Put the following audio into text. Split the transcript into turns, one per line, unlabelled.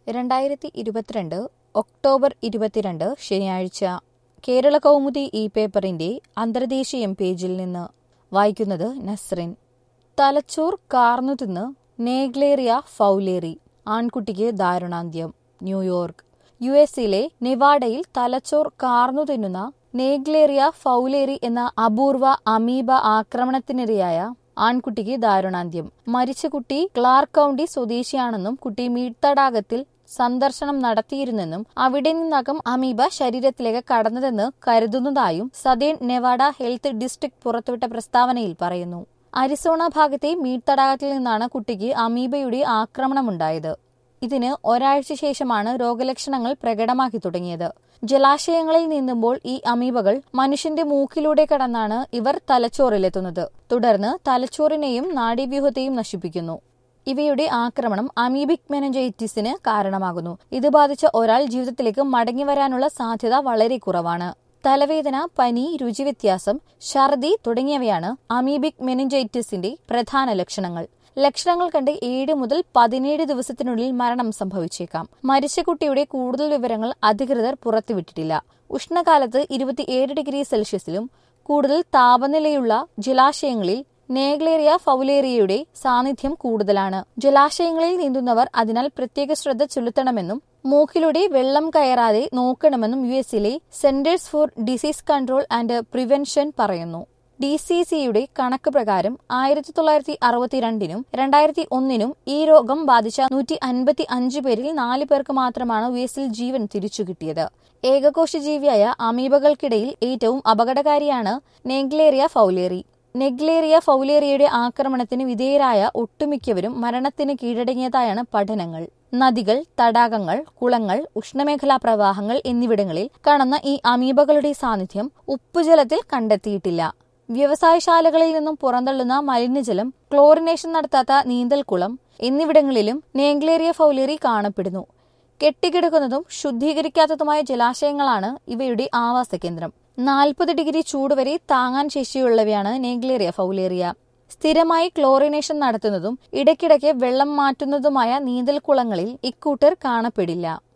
രണ്ടായിരത്തി ഇരുപത്തിരണ്ട് ഒക്ടോബർ ഇരുപത്തിരണ്ട് ശനിയാഴ്ച കേരള കൗമുദി ഇ പേപ്പറിന്റെ അന്തർദേശീയം പേജിൽ നിന്ന് വായിക്കുന്നത് നസ്രിൻ തലച്ചോർ കാർന്നു തിന്ന് നേഗ്ലേറിയ ഫൗലേറി ആൺകുട്ടിക്ക് ദാരുണാന്ത്യം ന്യൂയോർക്ക് യു എസിലെ നെവാഡയിൽ തലച്ചോർ കാർന്നു തിന്നുന്ന നേഗ്ലേറിയ ഫൗലേറി എന്ന അപൂർവ അമീബ ആക്രമണത്തിനിരയായ ആൺകുട്ടിക്ക് ദാരുണാന്ത്യം മരിച്ച കുട്ടി ക്ലാർക്ക് കൗണ്ടി സ്വദേശിയാണെന്നും കുട്ടി മീട്ടടാകത്തിൽ സന്ദർശനം നടത്തിയിരുന്നെന്നും അവിടെ നിന്നകം അമീബ ശരീരത്തിലേക്ക് കടന്നതെന്ന് കരുതുന്നതായും സദേൺ നെവാഡ ഹെൽത്ത് ഡിസ്ട്രിക്ട് പുറത്തുവിട്ട പ്രസ്താവനയിൽ പറയുന്നു അരിസോണ ഭാഗത്തെ മീട്ടടാകത്തിൽ നിന്നാണ് കുട്ടിക്ക് അമീബയുടെ ആക്രമണമുണ്ടായത് ഇതിന് ഒരാഴ്ച ശേഷമാണ് രോഗലക്ഷണങ്ങൾ പ്രകടമാക്കി തുടങ്ങിയത് ജലാശയങ്ങളിൽ നീന്തുമ്പോൾ ഈ അമീബകൾ മനുഷ്യന്റെ മൂക്കിലൂടെ കടന്നാണ് ഇവർ തലച്ചോറിലെത്തുന്നത് തുടർന്ന് തലച്ചോറിനെയും നാഡീവ്യൂഹത്തെയും നശിപ്പിക്കുന്നു ഇവയുടെ ആക്രമണം അമീബിക് മെനഞ്ചൈറ്റിസിന് കാരണമാകുന്നു ഇത് ബാധിച്ച ഒരാൾ ജീവിതത്തിലേക്ക് മടങ്ങി വരാനുള്ള സാധ്യത വളരെ കുറവാണ് തലവേദന പനി രുചിവ്യത്യാസം ഛർദി തുടങ്ങിയവയാണ് അമീബിക് മെനിഞ്ചൈറ്റിസിന്റെ പ്രധാന ലക്ഷണങ്ങൾ ലക്ഷണങ്ങൾ കണ്ട് ഏഴ് മുതൽ പതിനേഴ് ദിവസത്തിനുള്ളിൽ മരണം സംഭവിച്ചേക്കാം മരിച്ച കുട്ടിയുടെ കൂടുതൽ വിവരങ്ങൾ അധികൃതർ പുറത്തുവിട്ടിട്ടില്ല ഉഷ്ണകാലത്ത് ഇരുപത്തിയേഴ് ഡിഗ്രി സെൽഷ്യസിലും കൂടുതൽ താപനിലയുള്ള ജലാശയങ്ങളിൽ നേഗ്ലേറിയ ഫൗലേറിയയുടെ സാന്നിധ്യം കൂടുതലാണ് ജലാശയങ്ങളിൽ നീന്തുന്നവർ അതിനാൽ പ്രത്യേക ശ്രദ്ധ ചെലുത്തണമെന്നും മൂക്കിലൂടെ വെള്ളം കയറാതെ നോക്കണമെന്നും യു എസിലെ Centers for Disease Control and Prevention പറയുന്നു ഡി സി സിയുടെ കണക്ക് പ്രകാരം ആയിരത്തി തൊള്ളായിരത്തി അറുപത്തിരണ്ടിനും രണ്ടായിരത്തി ഒന്നിനും ഈ രോഗം ബാധിച്ച നൂറ്റി അൻപത്തി അഞ്ച് പേരിൽ നാല് പേർക്ക് മാത്രമാണ് യു എസിൽ ജീവൻ തിരിച്ചു കിട്ടിയത് ഏകകോശജീവിയായ അമീബകൾക്കിടയിൽ ഏറ്റവും അപകടകാരിയാണ് നെഗ്ലേറിയ ഫൗലേറി നെഗ്ലേറിയ ഫൗലേറിയയുടെ ആക്രമണത്തിന് വിധേയരായ ഒട്ടുമിക്കവരും മരണത്തിന് കീഴടങ്ങിയതായാണ് പഠനങ്ങൾ നദികൾ തടാകങ്ങൾ കുളങ്ങൾ ഉഷ്ണമേഖലാ പ്രവാഹങ്ങൾ എന്നിവിടങ്ങളിൽ കാണുന്ന ഈ അമീബകളുടെ സാന്നിധ്യം ഉപ്പുജലത്തിൽ കണ്ടെത്തിയിട്ടില്ല വ്യവസായശാലകളിൽ നിന്നും പുറന്തള്ളുന്ന മലിനജലം ക്ലോറിനേഷൻ നടത്താത്ത നീന്തൽക്കുളം എന്നിവിടങ്ങളിലും നേഗ്ലേറിയ ഫൗലേറി കാണപ്പെടുന്നു കെട്ടിക്കിടക്കുന്നതും ശുദ്ധീകരിക്കാത്തതുമായ ജലാശയങ്ങളാണ് ഇവയുടെ ആവാസ കേന്ദ്രം നാൽപ്പത് ഡിഗ്രി ചൂട് വരെ താങ്ങാൻ ശേഷിയുള്ളവയാണ് നേഗ്ലേറിയ ഫൗലേറിയ സ്ഥിരമായി ക്ലോറിനേഷൻ നടത്തുന്നതും ഇടയ്ക്കിടയ്ക്ക് വെള്ളം മാറ്റുന്നതുമായ നീന്തൽക്കുളങ്ങളിൽ ഇക്കൂട്ടർ കാണപ്പെടില്ല